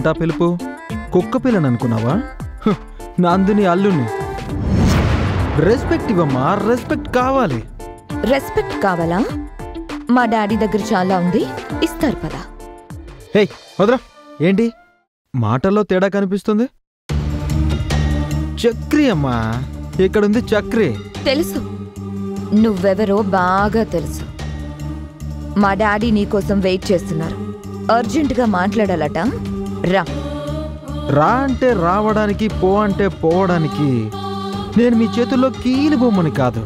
ఏంటా పిలుపు కుక్క పిల్లని అనుకున్నావా హ్, నందిని అల్లుని రెస్పెక్ట్ ఇవ్వమ్మా రెస్పెక్ట్ కావాలి రెస్పెక్ట్ కావాలా మా డాడీ దగ్గర చాలా ఉంది ఇస్తారు పదా హే వదరా ఏంటి మాటల్లో తేడా కనిపిస్తుంది చక్రి అమ్మా ఇక్కడుంది చక్రి తెలుసు నువ్వెవరో బాగా తెలుసు మా డాడీ నీకోసం వెయిట్ చేస్తున్నారు అర్జెంటుగా మాట్లాడాలట రా రా అంటే రావడానికి పో అంటే పోవడానికి నేను మీ చేతుల్లో కీలు బొమ్మని కాదు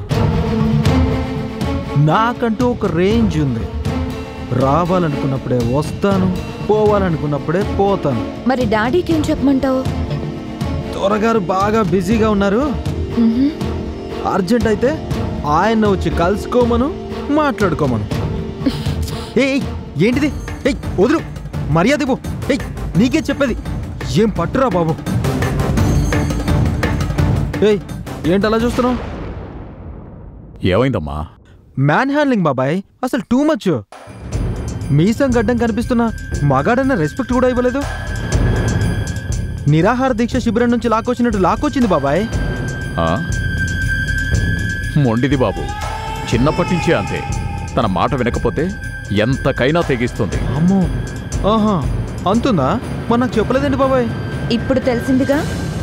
నాకంటూ ఒక రేంజ్ ఉంది రావాలనుకున్నప్పుడే వస్తాను పోవాలనుకున్నప్పుడే పోతాను మరి డాడీకి ఏం చెప్పమంటావు త్వరగారు బాగా బిజీగా ఉన్నారు అర్జెంట్ అయితే ఆయన వచ్చి కలుసుకోమను మాట్లాడుకోమను ఏయ్ ఏంటిది ఏయ్ వదులు మర్యాద ఇవ్వు ఏయ్ నీకే చెప్పేది ఏం పట్టురా బాబు ఏయ్ ఏంటి అలా చూస్తున్నావు ఏమైందమ్మా మ్యాన్ హ్యాండ్లింగ్ బాబాయ్ అసలు టూ మచ్ మీసం గడ్డం కనిపిస్తున్నా మగాడన్న రెస్పెక్ట్ కూడా ఇవ్వలేదు నిరాహార దీక్ష శిబిరం నుంచి లాక్కొచ్చినట్టు లాక్కొచ్చింది బాబాయ్ ఆ? మొండిది బాబు చిన్నప్పటి నుంచే అంతే తన మాట వినకపోతే ఎంతకైనా తెగిస్తుంది అమ్మో ఆహా అంతుందా మరి నాకు చెప్పలేదండి బాబాయ్ ఇప్పుడు తెలిసిందిగా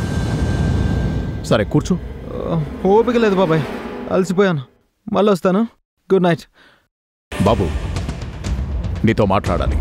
సరే కూర్చో ఆ, ఓపిక లేదు బాబాయ్ అలసిపోయాను మళ్ళీ వస్తాను గుడ్ నైట్ బాబు నీతో మాట్లాడాలి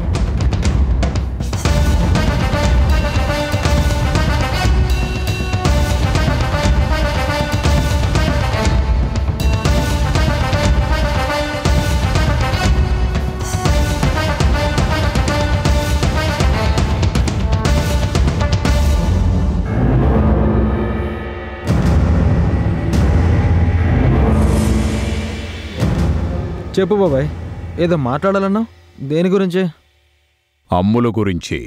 చెప్పు బాబాయ్ ఏదో మాట్లాడాలన్నావు దేని గురించి అమ్ముల గురించి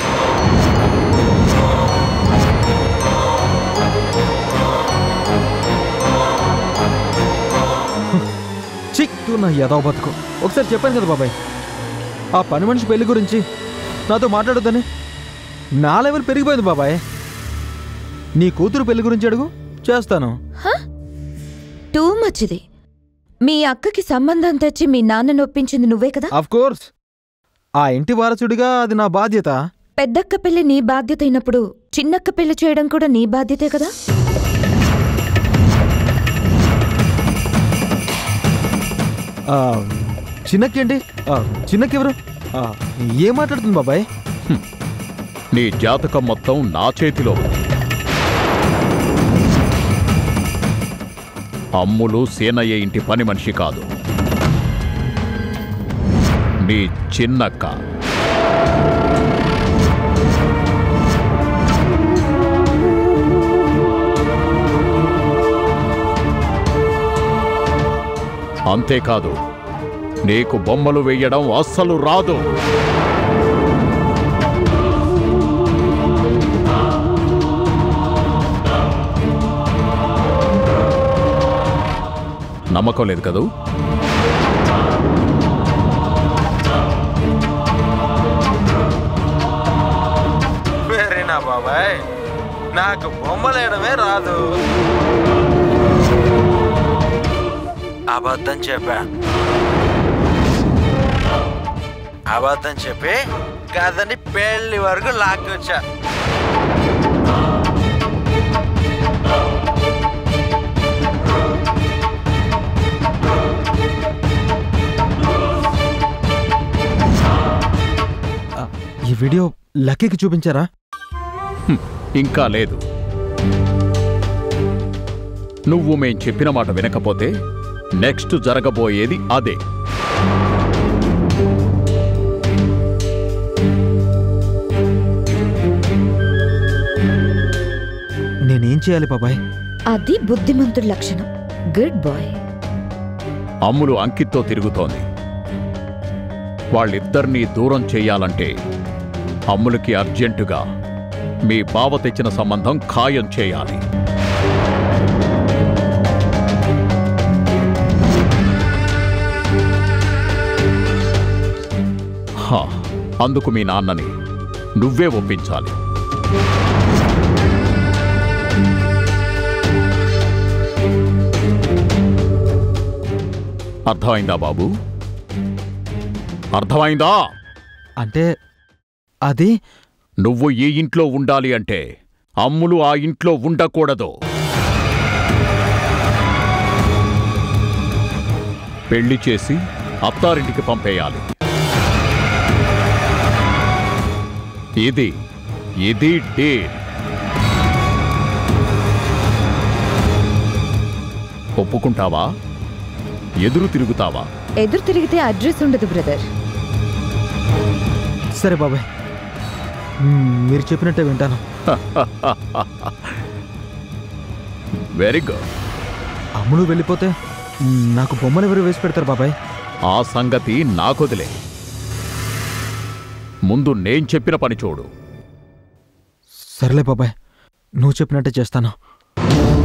చిక్కు నా యదవ బతుకు ఒకసారి చెప్పాను కదా బాబాయ్ ఆ పని మనిషి పెళ్లి గురించి నాతో మాట్లాడొద్దని నా లెవెల్ పెరిగిపోయింది బాబాయ్ నీ కూతురు పెళ్లి గురించి అడుగు చేస్తాను టూ మచ్ది మీ అక్కకి సంబంధం తెచ్చి మీ నాన్నను ఒప్పించింది నువ్వే కదా ఆఫ్ కోర్స్ ఆ ఇంటి వారసుడిగా అది నా బాధ్యత పెద్దక్క పెళ్లి నీ బాధ్యత అయినప్పుడు చిన్నక్క పెళ్లి చేయడం కూడా నీ బాధ్యతే కదా ఆ, చిన్నకి ఏంటి ఆ, చిన్నకి ఎవరు ఆ, ఏం మాట్లాడుతుంది బాబాయ్ నీ జాతకం మొత్తం నా చేతిలో ఉంది అమ్ములు సేనయ్య ఇంటి పని మనిషి కాదు నీ చిన్నక్క అంతేకాదు నీకు బొమ్మలు వేయడం అస్సలు రాదు నమ్మకం లేదు కదూ వేరేనా బాబాయ్ నాకు బొమ్మలేయడమే రాదు అబద్ధం చెప్పా అబద్ధం చెప్పి కథని పెళ్లి వరకు లాక్కొచ్చా ఈ వీడియో లక్కీకి చూపించారా హ్మ్, ఇంకా లేదు నువ్వు మేం చెప్పిన మాట వినకపోతే నెక్స్ట్ జరగబోయేది అదే నేనేం చేయాలి బాబాయ్ అది బుద్ధిమంతుడి లక్షణం గుడ్ బాయ్ అమ్ములు అంకిత్తో తిరుగుతోంది వాళ్ళిద్దరినీ దూరం చెయ్యాలంటే అమ్ములకి అర్జెంటుగా మీ బావ తెచ్చిన సంబంధం ఖాయం చేయాలి హా, అందుకు మీ నాన్నని నువ్వే ఒప్పించాలి అర్థమైందా బాబు అర్థమైందా అంటే అది నువ్వు ఈ ఇంట్లో ఉండాలి అంటే అమ్ములు ఆ ఇంట్లో ఉండకూడదు పెళ్లి చేసి అత్తారింటికి పంపేయాలి ఇది ఇది డీల్ ఒప్పుకుంటావా ఎదురు తిరుగుతావా ఎదురు తిరిగితే అడ్రస్ ఉండదు బ్రదర్ సరే బాబాయ్ మ్మ్, మీరు చెప్పినట్టే వింటాను వెరీ గుడ్ అమ్ముడు వెళ్ళిపోతే మ్మ్, నాకు బొమ్మలు ఎవరు వేసి పెడతారు బాబాయ్ ఆ సంగతి నాకొదిలే ముందు నేను చెప్పిన పని చూడు సర్లే బాబాయ్ నువ్వు చెప్పినట్టే చేస్తాను